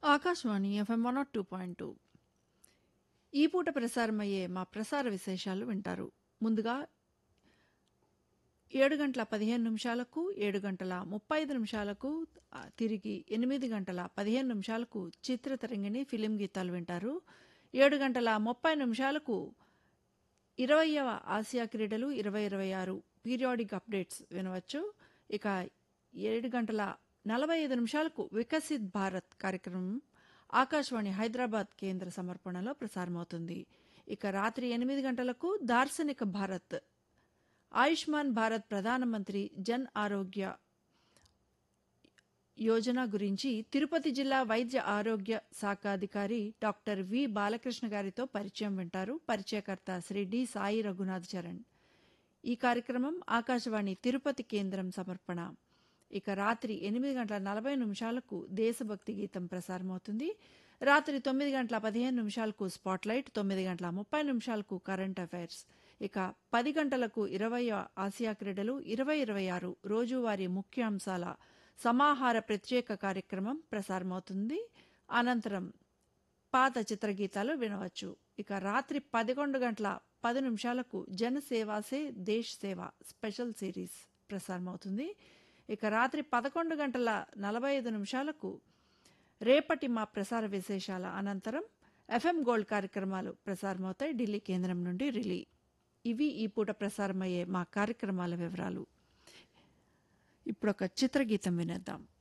Akashvani F M one two point two ఈ పూట ప్రసారమయ్యే మా ప్రసార విశేషాలు వింటారు ముందుగా ఏడు గంటల పదిహేను నిమిషాలకు ఏడు గంటల ముప్పై ఐదు నిమిషాలకు ఆ, తిరిగి ఎనిమిది గంటల పదిహేను నిమిషాలకు చిత్రతరంగిణి ఫిలిం గీతాలు వింటారు ఏడు గంటల ముప్పై నిమిషాలకు ఇరవయవ ఆసియా క్రీడలు ఇరవై ఇరవై ఆరు పీరియాడిక్ అప్డేట్స్ వినవచ్చు ఇక ఏడు గంటల నలభై ఐదు నిమిషాలకు వికసిత్ భారత్ కార్యక్రమం ఆకాశవాణి హైదరాబాద్ కేంద్ర సమర్పణలో ప్రసారమవుతుంది ఇక రాత్రి ఎనిమిది గంటలకు దార్శనిక భారత్ ఆయుష్మాన్ భారత్ ప్రధానమంత్రి జన్ ఆరోగ్య యోజన గురించి తిరుపతి జిల్లా వైద్య ఆరోగ్య శాఖ అధికారి డాక్టర్ వి బాలకృష్ణ గారితో పరిచయం వింటారు పరిచయకర్త శ్రీ డి సాయి రఘునాథ్ చరణ్ ఈ కార్యక్రమం ఆకాశవాణి తిరుపతి కేంద్రం సమర్పణ ఇక రాత్రి ఎనిమిది గంటల నలభై నిమిషాలకు దేశభక్తి గీతం ప్రసారమవుతుంది రాత్రి తొమ్మిది గంటల పదిహేను నిమిషాలకు స్పాట్లైట్ తొమ్మిది గంటల ముప్పై నిమిషాలకు కరెంట్ అఫైర్స్ ఇక పది గంటలకు ఇరవై ఆసియా క్రీడలు ఇరవై ఇరవై ఆరు రోజువారీ ముఖ్యాంశాల సమాహార ప్రత్యేక కార్యక్రమం ప్రసారమవుతుంది అనంతరం పాత చిత్రగీతాలు వినవచ్చు ఇక రాత్రి పదకొండు గంటల పది నిమిషాలకు జనసేవాసే దేశ్ సేవ స్పెషల్ సిరీస్ ప్రసారమవుతుంది ఇక రాత్రి పదకొండు గంటల నలభై ఐదు నిమిషాలకు రేపటి మా ప్రసార విశేషాల అనంతరం ఎఫ్ఎం గోల్డ్ కార్యక్రమాలు ప్రసారమవుతాయి ఢిల్లీ కేంద్రం నుండి రిలీ ఇవి ఈ పూట ప్రసారమయ్యే మా కార్యక్రమాల వివరాలు ఇప్పుడు ఒక చిత్రగీతం వినేద్దాం